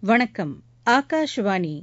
வணக்கம் ஆகாஷவாணி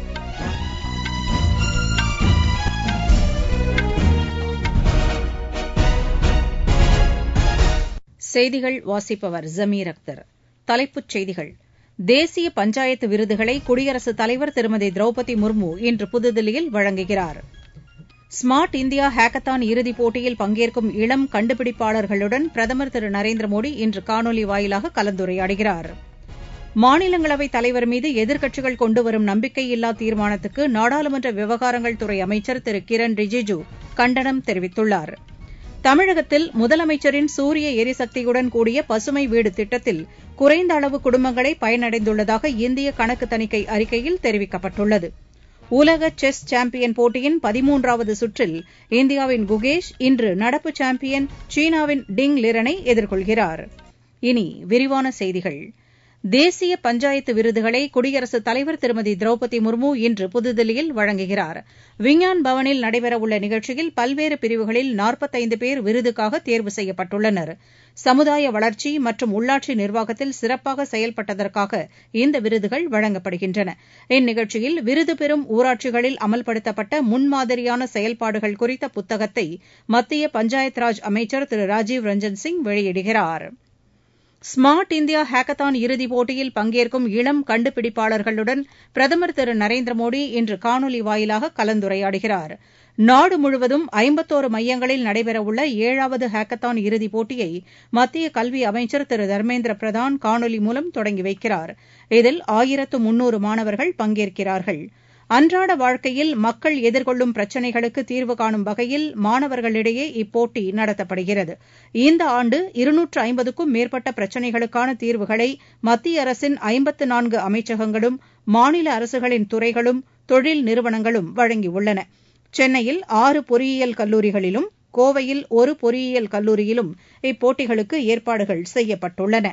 செய்திகள் வாசிப்பவர் ஜமீர் அக்தர் தலைப்புச் செய்திகள் தேசிய பஞ்சாயத்து விருதுகளை குடியரசுத் தலைவர் திருமதி திரௌபதி முர்மு இன்று புதுதில்லியில் வழங்குகிறார் ஸ்மார்ட் இந்தியா ஹேக்கத்தான் இறுதிப் போட்டியில் பங்கேற்கும் இளம் கண்டுபிடிப்பாளர்களுடன் பிரதமர் திரு நரேந்திர மோடி இன்று காணொலி வாயிலாக கலந்துரையாடுகிறார் மாநிலங்களவைத் தலைவர் மீது எதிர்க்கட்சிகள் கொண்டுவரும் நம்பிக்கையில்லா தீர்மானத்துக்கு நாடாளுமன்ற விவகாரங்கள் துறை அமைச்சர் திரு கிரண் ரிஜிஜு கண்டனம் தெரிவித்துள்ளார் தமிழகத்தில் முதலமைச்சரின் சூரிய எரிசக்தியுடன் கூடிய பசுமை வீடு திட்டத்தில் குறைந்த அளவு குடும்பங்களே பயனடைந்துள்ளதாக இந்திய கணக்கு தணிக்கை அறிக்கையில் தெரிவிக்கப்பட்டுள்ளது உலக செஸ் சாம்பியன் போட்டியின் பதிமூன்றாவது சுற்றில் இந்தியாவின் குகேஷ் இன்று நடப்பு சாம்பியன் சீனாவின் டிங் லிரனை எதிர்கொள்கிறார் இனி விரிவான செய்திகள் தேசிய பஞ்சாயத்து விருதுகளை குடியரசுத் தலைவர் திருமதி திரௌபதி முர்மு இன்று புதுதில்லியில் வழங்குகிறார் விஞ்ஞான் பவனில் நடைபெறவுள்ள நிகழ்ச்சியில் பல்வேறு பிரிவுகளில் நாற்பத்தைந்து பேர் விருதுக்காக தேர்வு செய்யப்பட்டுள்ளனர் சமுதாய வளர்ச்சி மற்றும் உள்ளாட்சி நிர்வாகத்தில் சிறப்பாக செயல்பட்டதற்காக இந்த விருதுகள் வழங்கப்படுகின்றன இந்நிகழ்ச்சியில் விருது பெறும் ஊராட்சிகளில் அமல்படுத்தப்பட்ட முன்மாதிரியான செயல்பாடுகள் குறித்த புத்தகத்தை மத்திய பஞ்சாயத் ராஜ் அமைச்சர் திரு ராஜீவ் ரஞ்சன் சிங் வெளியிடுகிறார் ஸ்மார்ட் இந்தியா ஹேக்கத்தான் இறுதிப் போட்டியில் பங்கேற்கும் இளம் கண்டுபிடிப்பாளர்களுடன் பிரதமர் திரு நரேந்திர மோடி இன்று காணொலி வாயிலாக கலந்துரையாடுகிறார் நாடு முழுவதும் ஐம்பத்தோரு மையங்களில் நடைபெறவுள்ள ஏழாவது ஹேக்கத்தான் இறுதிப் போட்டியை மத்திய கல்வி அமைச்சர் திரு தர்மேந்திர பிரதான் காணொலி மூலம் தொடங்கி வைக்கிறார் இதில் ஆயிரத்து முன்னூறு மாணவர்கள் பங்கேற்கிறார்கள் அன்றாட வாழ்க்கையில் மக்கள் எதிர்கொள்ளும் பிரச்சினைகளுக்கு தீர்வு காணும் வகையில் மாணவர்களிடையே இப்போட்டி நடத்தப்படுகிறது இந்த ஆண்டு இருநூற்று ஐம்பதுக்கும் மேற்பட்ட பிரச்சினைகளுக்கான தீர்வுகளை மத்திய அரசின் ஐம்பத்து நான்கு அமைச்சகங்களும் மாநில அரசுகளின் துறைகளும் தொழில் நிறுவனங்களும் வழங்கியுள்ளன சென்னையில் ஆறு பொறியியல் கல்லூரிகளிலும் கோவையில் ஒரு பொறியியல் கல்லூரியிலும் இப்போட்டிகளுக்கு ஏற்பாடுகள் செய்யப்பட்டுள்ளன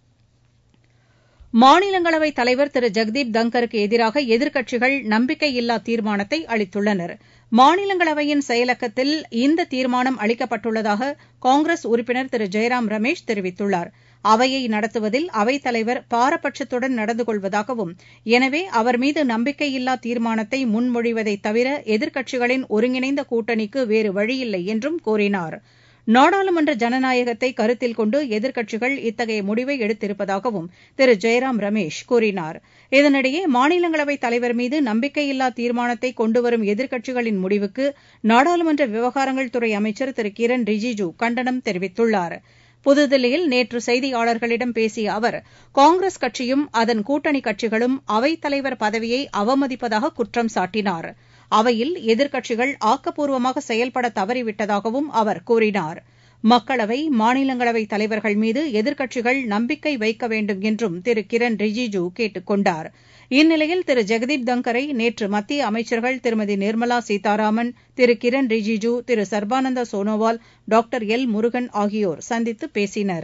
மாநிலங்களவைத் தலைவர் திரு ஜெக்தீப் தங்கருக்கு எதிராக எதிர்க்கட்சிகள் நம்பிக்கையில்லா தீர்மானத்தை அளித்துள்ளனர் மாநிலங்களவையின் செயலகத்தில் இந்த தீர்மானம் அளிக்கப்பட்டுள்ளதாக காங்கிரஸ் உறுப்பினர் திரு ஜெயராம் ரமேஷ் தெரிவித்துள்ளார் அவையை நடத்துவதில் அவைத் தலைவர் பாரபட்சத்துடன் நடந்து கொள்வதாகவும் எனவே அவர் மீது நம்பிக்கையில்லா தீர்மானத்தை முன்மொழிவதைத் தவிர எதிர்க்கட்சிகளின் ஒருங்கிணைந்த கூட்டணிக்கு வேறு வழியில்லை என்றும் கூறினார் நாடாளுமன்ற ஜனநாயகத்தை கருத்தில் கொண்டு எதிர்க்கட்சிகள் இத்தகைய முடிவை எடுத்திருப்பதாகவும் திரு ஜெயராம் ரமேஷ் கூறினார் இதனிடையே மாநிலங்களவைத் தலைவர் மீது நம்பிக்கையில்லா தீர்மானத்தை கொண்டுவரும் எதிர்க்கட்சிகளின் முடிவுக்கு நாடாளுமன்ற விவகாரங்கள் துறை அமைச்சர் திரு கிரண் ரிஜிஜு கண்டனம் தெரிவித்துள்ளார் புதுதில்லியில் நேற்று செய்தியாளர்களிடம் பேசிய அவர் காங்கிரஸ் கட்சியும் அதன் கூட்டணி கட்சிகளும் அவைத் தலைவர் பதவியை அவமதிப்பதாக குற்றம் சாட்டினார் அவையில் எதிர்க்கட்சிகள் ஆக்கப்பூர்வமாக செயல்பட தவறிவிட்டதாகவும் அவர் கூறினார் மக்களவை மாநிலங்களவை தலைவர்கள் மீது எதிர்க்கட்சிகள் நம்பிக்கை வைக்க வேண்டும் என்றும் திரு கிரண் ரிஜிஜு கேட்டுக் கொண்டார் இந்நிலையில் திரு ஜெகதீப் தங்கரை நேற்று மத்திய அமைச்சர்கள் திருமதி நிர்மலா சீதாராமன் திரு கிரண் ரிஜிஜு திரு சர்பானந்த சோனோவால் டாக்டர் எல் முருகன் ஆகியோர் சந்தித்து பேசினர்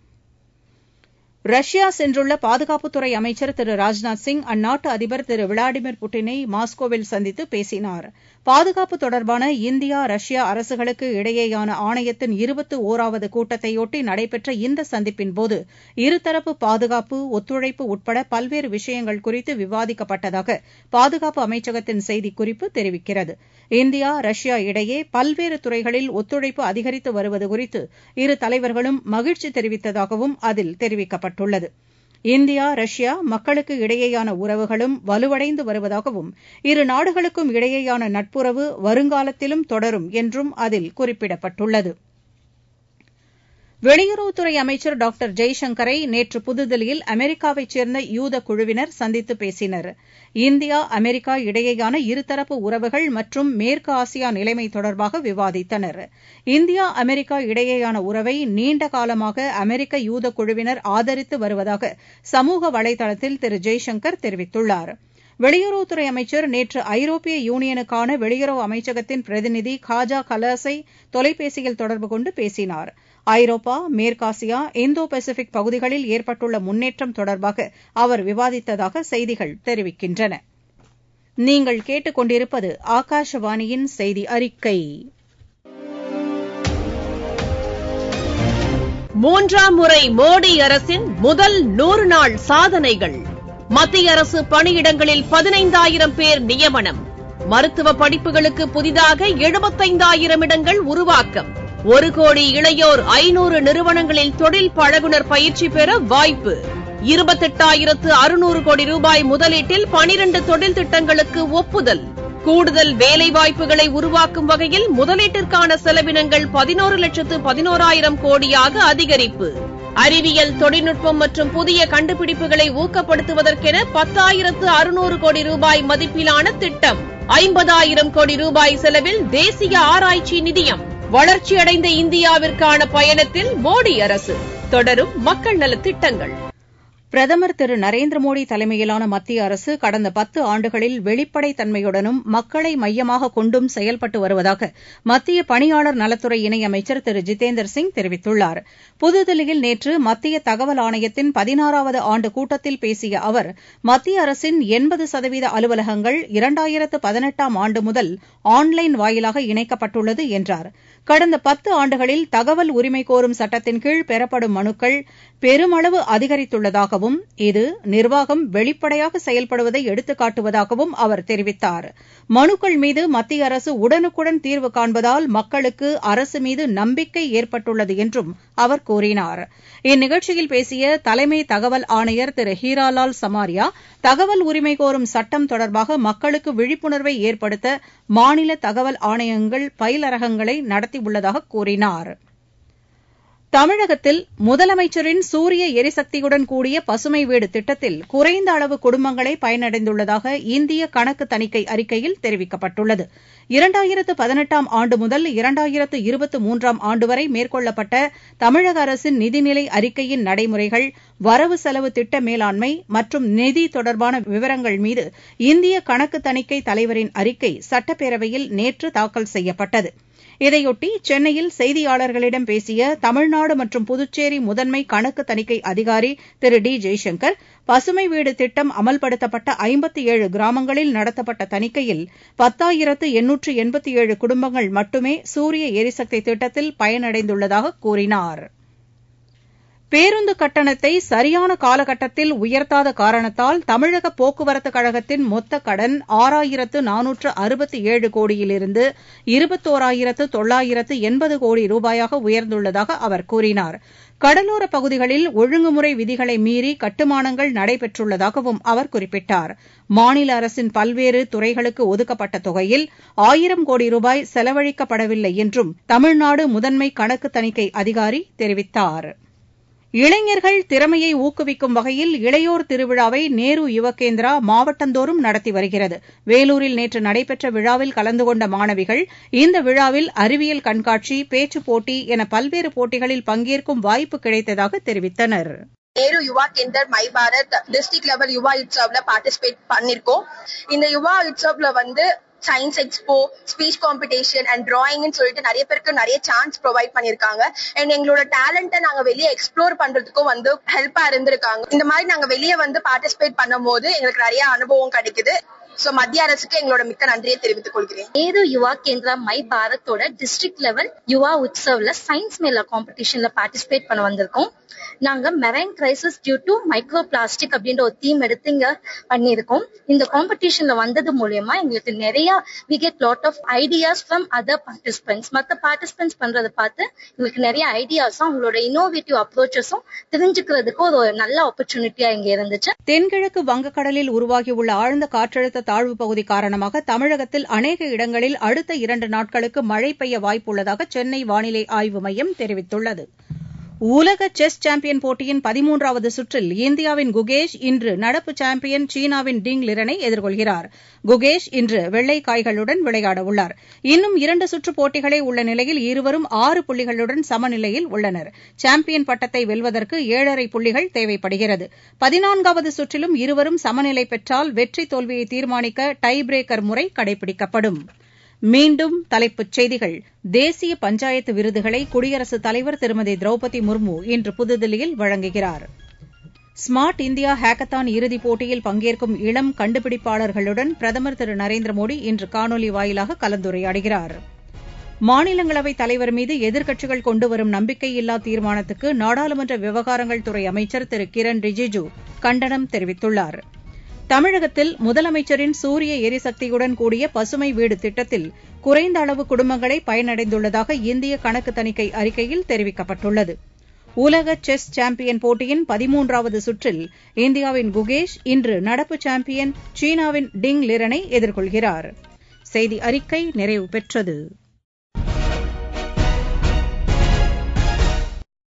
ரஷ்யா சென்றுள்ள பாதுகாப்புத்துறை அமைச்சர் திரு ராஜ்நாத் சிங் அந்நாட்டு அதிபர் திரு விளாடிமிர் புட்டினை மாஸ்கோவில் சந்தித்து பேசினார் பாதுகாப்பு தொடர்பான இந்தியா ரஷ்யா அரசுகளுக்கு இடையேயான ஆணையத்தின் இருபத்து ஒராவது கூட்டத்தையொட்டி நடைபெற்ற இந்த சந்திப்பின்போது இருதரப்பு பாதுகாப்பு ஒத்துழைப்பு உட்பட பல்வேறு விஷயங்கள் குறித்து விவாதிக்கப்பட்டதாக பாதுகாப்பு அமைச்சகத்தின் செய்திக்குறிப்பு தெரிவிக்கிறது இந்தியா ரஷ்யா இடையே பல்வேறு துறைகளில் ஒத்துழைப்பு அதிகரித்து வருவது குறித்து இரு தலைவர்களும் மகிழ்ச்சி தெரிவித்ததாகவும் அதில் தெரிவிக்கப்பட்டுள்ளது தெரிவிக்கப்பட்டுள்ளது இந்தியா ரஷ்யா மக்களுக்கு இடையேயான உறவுகளும் வலுவடைந்து வருவதாகவும் இரு நாடுகளுக்கும் இடையேயான நட்புறவு வருங்காலத்திலும் தொடரும் என்றும் அதில் குறிப்பிடப்பட்டுள்ளது வெளியுறவுத்துறை அமைச்சர் டாக்டர் ஜெய்சங்கரை நேற்று புதுதில்லியில் அமெரிக்காவைச் சேர்ந்த யூத குழுவினர் சந்தித்து பேசினர் இந்தியா அமெரிக்கா இடையேயான இருதரப்பு உறவுகள் மற்றும் மேற்கு ஆசியா நிலைமை தொடர்பாக விவாதித்தனர் இந்தியா அமெரிக்கா இடையேயான உறவை நீண்ட காலமாக அமெரிக்க யூத குழுவினர் ஆதரித்து வருவதாக சமூக வலைதளத்தில் திரு ஜெய்சங்கர் தெரிவித்துள்ளார் வெளியுறவுத்துறை அமைச்சர் நேற்று ஐரோப்பிய யூனியனுக்கான வெளியுறவு அமைச்சகத்தின் பிரதிநிதி காஜா கலாஸை தொலைபேசியில் தொடர்பு கொண்டு பேசினார் ஐரோப்பா மேற்காசியா இந்தோ பசிபிக் பகுதிகளில் ஏற்பட்டுள்ள முன்னேற்றம் தொடர்பாக அவர் விவாதித்ததாக செய்திகள் தெரிவிக்கின்றன நீங்கள் கேட்டுக்கொண்டிருப்பது ஆகாஷவாணியின் செய்தி அறிக்கை மூன்றாம் முறை மோடி அரசின் முதல் நூறு நாள் சாதனைகள் மத்திய அரசு பணியிடங்களில் பதினைந்தாயிரம் பேர் நியமனம் மருத்துவ படிப்புகளுக்கு புதிதாக எழுபத்தைந்தாயிரம் இடங்கள் உருவாக்கம் ஒரு கோடி இளையோர் ஐநூறு நிறுவனங்களில் தொழில் பழகுனர் பயிற்சி பெற வாய்ப்பு இருபத்தெட்டாயிரத்து அறுநூறு கோடி ரூபாய் முதலீட்டில் பனிரண்டு தொழில் திட்டங்களுக்கு ஒப்புதல் கூடுதல் வேலைவாய்ப்புகளை உருவாக்கும் வகையில் முதலீட்டிற்கான செலவினங்கள் பதினோரு லட்சத்து பதினோராயிரம் கோடியாக அதிகரிப்பு அறிவியல் தொழில்நுட்பம் மற்றும் புதிய கண்டுபிடிப்புகளை ஊக்கப்படுத்துவதற்கென பத்தாயிரத்து அறுநூறு கோடி ரூபாய் மதிப்பிலான திட்டம் ஐம்பதாயிரம் கோடி ரூபாய் செலவில் தேசிய ஆராய்ச்சி நிதியம் வளர்ச்சியடைந்த இந்தியாவிற்கான பயணத்தில் மோடி அரசு தொடரும் மக்கள் நலத் திட்டங்கள் பிரதமர் திரு நரேந்திர மோடி தலைமையிலான மத்திய அரசு கடந்த பத்து ஆண்டுகளில் வெளிப்படைத் தன்மையுடனும் மக்களை மையமாக கொண்டும் செயல்பட்டு வருவதாக மத்திய பணியாளர் நலத்துறை இணையமைச்சர் திரு ஜிதேந்திர சிங் தெரிவித்துள்ளார் புதுதில்லியில் நேற்று மத்திய தகவல் ஆணையத்தின் பதினாறாவது ஆண்டு கூட்டத்தில் பேசிய அவர் மத்திய அரசின் எண்பது சதவீத அலுவலகங்கள் இரண்டாயிரத்து பதினெட்டாம் ஆண்டு முதல் ஆன்லைன் வாயிலாக இணைக்கப்பட்டுள்ளது என்றார் கடந்த பத்து ஆண்டுகளில் தகவல் உரிமை கோரும் சட்டத்தின் கீழ் பெறப்படும் மனுக்கள் பெருமளவு அதிகரித்துள்ளதாகவும் இது நிர்வாகம் வெளிப்படையாக செயல்படுவதை எடுத்துக்காட்டுவதாகவும் அவர் தெரிவித்தார் மனுக்கள் மீது மத்திய அரசு உடனுக்குடன் தீர்வு காண்பதால் மக்களுக்கு அரசு மீது நம்பிக்கை ஏற்பட்டுள்ளது என்றும் அவர் கூறினார் இந்நிகழ்ச்சியில் பேசிய தலைமை தகவல் ஆணையர் திரு ஹீராலால் சமாரியா தகவல் உரிமை கோரும் சட்டம் தொடர்பாக மக்களுக்கு விழிப்புணர்வை ஏற்படுத்த மாநில தகவல் ஆணையங்கள் பயிலரங்கங்களை நடத்தியுள்ளதாக கூறினார் தமிழகத்தில் முதலமைச்சரின் சூரிய எரிசக்தியுடன் கூடிய பசுமை வீடு திட்டத்தில் குறைந்த அளவு குடும்பங்களே பயனடைந்துள்ளதாக இந்திய கணக்கு தணிக்கை அறிக்கையில் தெரிவிக்கப்பட்டுள்ளது இரண்டாயிரத்து பதினெட்டாம் ஆண்டு முதல் இரண்டாயிரத்து இருபத்து மூன்றாம் ஆண்டு வரை மேற்கொள்ளப்பட்ட தமிழக அரசின் நிதிநிலை அறிக்கையின் நடைமுறைகள் வரவு செலவு திட்ட மேலாண்மை மற்றும் நிதி தொடர்பான விவரங்கள் மீது இந்திய கணக்கு தணிக்கை தலைவரின் அறிக்கை சட்டப்பேரவையில் நேற்று தாக்கல் செய்யப்பட்டது இதையொட்டி சென்னையில் செய்தியாளர்களிடம் பேசிய தமிழ்நாடு மற்றும் புதுச்சேரி முதன்மை கணக்கு தணிக்கை அதிகாரி திரு டி ஜெய்சங்கர் பசுமை வீடு திட்டம் அமல்படுத்தப்பட்ட ஐம்பத்தி ஏழு கிராமங்களில் நடத்தப்பட்ட தணிக்கையில் பத்தாயிரத்து எண்ணூற்று எண்பத்தி ஏழு குடும்பங்கள் மட்டுமே சூரிய எரிசக்தி திட்டத்தில் பயனடைந்துள்ளதாக கூறினார் பேருந்து கட்டணத்தை சரியான காலகட்டத்தில் உயர்த்தாத காரணத்தால் தமிழக போக்குவரத்து கழகத்தின் மொத்த கடன் ஆறாயிரத்து நானூற்று அறுபத்தி ஏழு கோடியிலிருந்து இருபத்தோராயிரத்து தொள்ளாயிரத்து எண்பது கோடி ரூபாயாக உயர்ந்துள்ளதாக அவர் கூறினார் கடலோரப் பகுதிகளில் ஒழுங்குமுறை விதிகளை மீறி கட்டுமானங்கள் நடைபெற்றுள்ளதாகவும் அவர் குறிப்பிட்டார் மாநில அரசின் பல்வேறு துறைகளுக்கு ஒதுக்கப்பட்ட தொகையில் ஆயிரம் கோடி ரூபாய் செலவழிக்கப்படவில்லை என்றும் தமிழ்நாடு முதன்மை கணக்கு தணிக்கை அதிகாரி தெரிவித்தார் இளைஞர்கள் திறமையை ஊக்குவிக்கும் வகையில் இளையோர் திருவிழாவை நேரு யுவகேந்திரா மாவட்டந்தோறும் நடத்தி வருகிறது வேலூரில் நேற்று நடைபெற்ற விழாவில் கலந்து கொண்ட மாணவிகள் இந்த விழாவில் அறிவியல் கண்காட்சி பேச்சுப் போட்டி என பல்வேறு போட்டிகளில் பங்கேற்கும் வாய்ப்பு கிடைத்ததாக தெரிவித்தனர் Nehru Yuva Kendra my Bharat district level Yuva உற்சவ்ல பார்ட்டிசிபேட் பண்ணிருக்கோம் இந்த யுவா உற்சவ்ல வந்து science expo speech competition and டிராயிங்னு சொல்லிட்டு நிறைய பேருக்கு நிறைய சான்ஸ் ப்ரொவைட் பண்ணிருக்காங்க அண்ட் எங்களோட டேலண்ட்டை நாங்க வெளியே எக்ஸ்ப்ளோர் பண்றதுக்கும் வந்து ஹெல்ப்பா இருந்திருக்காங்க இந்த மாதிரி நாங்க வெளியே வந்து பார்ட்டிசிபேட் பண்ணும் போது எங்களுக்கு நிறைய அனுபவம் கிடைக்குது சோ மத்திய அரசுக்கு எங்களோட மிக்க நன்றியை தெரிவித்துக் கொள்கிறேன் நேரு யுவா கேந்திரா மை பாரத்தோட டிஸ்ட்ரிக்ட் லெவல் யுவா உற்சவ்ல சயின்ஸ் மேல காம்படிஷன்ல பார்ட்டிசிபேட் பண்ண வந்திருக்கோம் நாங்க marine crisis due to micro plastic அப்படின்ற ஒரு தீம் எடுத்து இங்க பண்ணியிருக்கோம் இந்த காம்படிஷன்ல வந்தது மூலியமா எங்களுக்கு நிறைய we get lot of ideas from other participants மற்ற பார்ட்டிசிபென்ட்ஸ் பண்றதை பார்த்து எங்களுக்கு நிறைய ஐடியாஸும் அவங்களோட இன்னோவேட்டிவ் அப்ரோச்சஸும் தெரிஞ்சுக்கிறதுக்கு ஒரு நல்ல ஆப்பர்ச்சுனிட்டியா இங்க இருந்துச்சு தென்கிழக்கு வங்கக்கடலில் உருவாகியுள்ள ஆழ்ந்த காற்றழுத்த தாழ்வு பகுதி காரணமாக தமிழகத்தில் அநேக இடங்களில் அடுத்த இரண்டு நாட்களுக்கு மழை பெய்ய வாய்ப்புள்ளதாக சென்னை வானிலை ஆய்வு மையம் தெரிவித்துள்ளது உலக செஸ் சாம்பியன் போட்டியின் பதிமூன்றாவது சுற்றில் இந்தியாவின் குகேஷ் இன்று நடப்பு சாம்பியன் சீனாவின் டிங் லிரனை எதிர்கொள்கிறார் குகேஷ் இன்று வெள்ளை காய்களுடன் விளையாடவுள்ளார் இன்னும் இரண்டு சுற்று போட்டிகளே உள்ள நிலையில் இருவரும் ஆறு புள்ளிகளுடன் சமநிலையில் உள்ளனர் சாம்பியன் பட்டத்தை வெல்வதற்கு ஏழரை புள்ளிகள் தேவைப்படுகிறது பதினான்காவது சுற்றிலும் இருவரும் சமநிலை பெற்றால் வெற்றி தோல்வியை தீர்மானிக்க டை பிரேக்கர் முறை கடைபிடிக்கப்படும் மீண்டும் தலைப்புச் செய்திகள் தேசிய பஞ்சாயத்து விருதுகளை குடியரசுத் தலைவர் திருமதி திரௌபதி முர்மு இன்று புதுதில்லியில் வழங்குகிறார் ஸ்மார்ட் இந்தியா ஹேக்கத்தான் இறுதிப் போட்டியில் பங்கேற்கும் இளம் கண்டுபிடிப்பாளர்களுடன் பிரதமர் திரு நரேந்திர மோடி இன்று காணொலி வாயிலாக கலந்துரையாடுகிறார் மாநிலங்களவைத் தலைவர் மீது எதிர்க்கட்சிகள் கொண்டுவரும் நம்பிக்கையில்லா தீர்மானத்துக்கு நாடாளுமன்ற விவகாரங்கள் துறை அமைச்சர் திரு கிரண் ரிஜிஜு கண்டனம் தெரிவித்துள்ளாா் தமிழகத்தில் முதலமைச்சரின் சூரிய எரிசக்தியுடன் கூடிய பசுமை வீடு திட்டத்தில் குறைந்த அளவு குடும்பங்களே பயனடைந்துள்ளதாக இந்திய கணக்கு தணிக்கை அறிக்கையில் தெரிவிக்கப்பட்டுள்ளது உலக செஸ் சாம்பியன் போட்டியின் பதிமூன்றாவது சுற்றில் இந்தியாவின் குகேஷ் இன்று நடப்பு சாம்பியன் சீனாவின் டிங் லிரனை எதிர்கொள்கிறார் செய்தி அறிக்கை நிறைவு பெற்றது